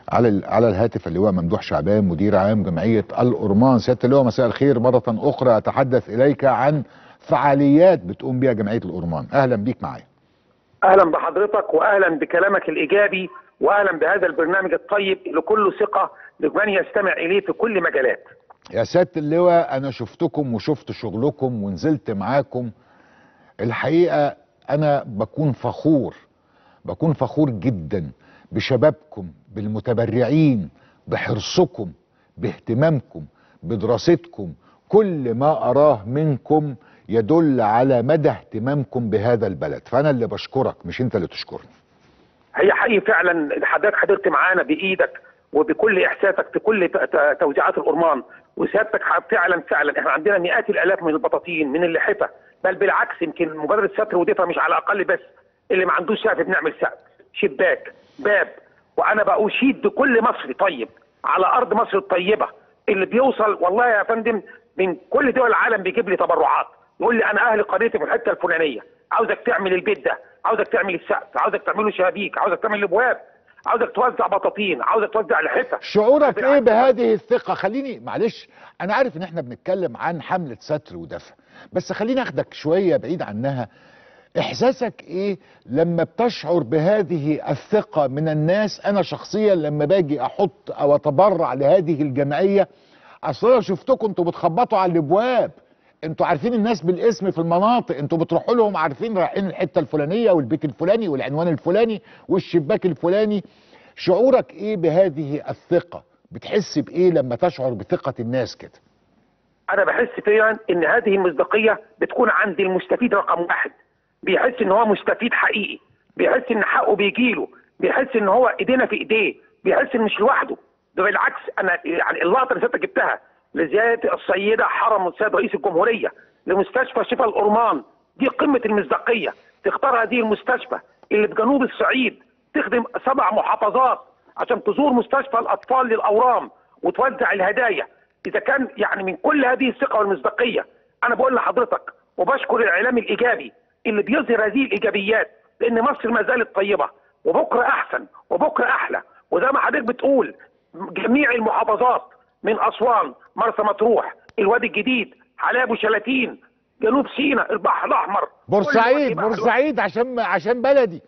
على ال- على الهاتف اللواء ممدوح شعبان مدير عام جمعيه الأورمان سياده اللواء مساء الخير مره اخرى اتحدث اليك عن فعاليات بتقوم بها جمعيه الأورمان اهلا بيك معايا اهلا بحضرتك واهلا بكلامك الايجابي واهلا بهذا البرنامج الطيب اللي كله ثقه لمن يستمع اليه في كل مجالات. يا سياده اللواء انا شفتكم وشفت شغلكم ونزلت معاكم الحقيقه انا بكون فخور بكون فخور جدا بشبابكم بالمتبرعين بحرصكم باهتمامكم بدراستكم كل ما اراه منكم يدل على مدى اهتمامكم بهذا البلد فانا اللي بشكرك مش انت اللي تشكرني هي حقيقي فعلا حضرتك حضرت معانا بايدك وبكل احساسك في كل ت- ت- توزيعات الأرمان وسيادتك ح- فعلا فعلا احنا عندنا مئات الالاف من البطاطين من اللحفه بل بالعكس يمكن مبادره ستر ودفع مش على الاقل بس اللي ما عندوش سقف بنعمل سقف شباك باب وانا بأشيد بكل مصري طيب على ارض مصر الطيبه اللي بيوصل والله يا فندم من كل دول العالم بيجيب لي تبرعات يقول لي انا اهل قريتي في الحته الفلانيه عاوزك تعمل البيت ده عاوزك تعمل السقف عاوزك تعمله شبابيك عاوزك تعمل الابواب عاوزك توزع بطاطين عاوزك توزع لحفه شعورك ايه بهذه الثقة خليني معلش انا عارف ان احنا بنتكلم عن حملة ستر ودفع بس خليني اخدك شوية بعيد عنها احساسك ايه لما بتشعر بهذه الثقة من الناس انا شخصيا لما باجي احط او اتبرع لهذه الجمعية اصل انا شفتكم انتوا بتخبطوا على الابواب انتوا عارفين الناس بالاسم في المناطق انتوا بتروحوا لهم عارفين رايحين الحته الفلانيه والبيت الفلاني والعنوان الفلاني والشباك الفلاني شعورك ايه بهذه الثقه بتحس بايه لما تشعر بثقه الناس كده انا بحس فعلا ان هذه المصداقيه بتكون عند المستفيد رقم واحد بيحس ان هو مستفيد حقيقي بيحس ان حقه بيجيله بيحس ان هو ايدينا في ايديه بيحس ان مش لوحده ده بالعكس انا يعني اللقطه اللي سيادتك جبتها لزياده السيده حرم السيد رئيس الجمهوريه لمستشفى شفاء الأورمان دي قمه المصداقيه تختار هذه المستشفى اللي في جنوب الصعيد تخدم سبع محافظات عشان تزور مستشفى الاطفال للاورام وتوزع الهدايا اذا كان يعني من كل هذه الثقه والمصداقيه انا بقول لحضرتك وبشكر الاعلام الايجابي اللي بيظهر هذه الايجابيات لان مصر ما زالت طيبه وبكره احسن وبكره احلى وزي ما حضرتك بتقول جميع المحافظات من اسوان مرسى مطروح الوادي الجديد حلايب وشلاتين جنوب سيناء البحر الاحمر بورسعيد كل وادي بورسعيد عشان عشان بلدي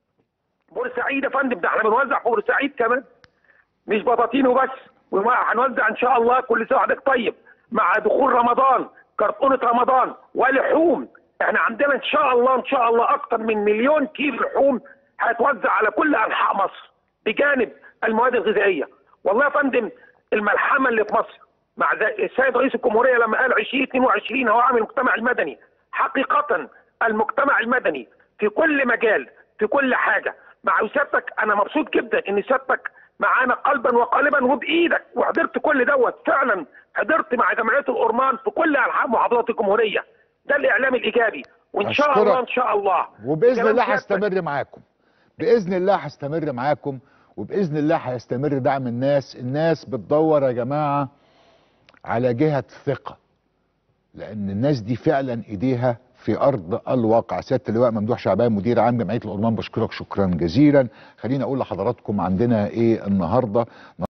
بورسعيد يا فندم ده احنا بنوزع في بورسعيد كمان مش بطاطين وبس وهنوزع ان شاء الله كل سنه وحضرتك طيب مع دخول رمضان كرتونه رمضان ولحوم احنا عندنا ان شاء الله ان شاء الله اكتر من مليون كيلو لحوم هتوزع على كل انحاء مصر بجانب المواد الغذائيه والله يا فندم الملحمه اللي في مصر مع ذا- السيد رئيس الجمهوريه لما قال 2022 هو عامل المجتمع المدني حقيقه المجتمع المدني في كل مجال في كل حاجه مع سيادتك انا مبسوط جدا ان سيادتك معانا قلبا وقالبا وبايدك وحضرت كل دوت فعلا حضرت مع جمعيه الأورمان في كل انحاء محافظات الجمهوريه ده الاعلام الايجابي وان شاء أشكرك. الله ان شاء الله وباذن كلام الله سيادتك. هستمر معاكم باذن الله هستمر معاكم وباذن الله هيستمر دعم الناس الناس بتدور يا جماعه على جهه ثقه لان الناس دي فعلا ايديها في ارض الواقع سياده اللواء ممدوح شعبان مدير عام جمعيه الأورمان بشكرك شكرا جزيلا خليني اقول لحضراتكم عندنا ايه النهارده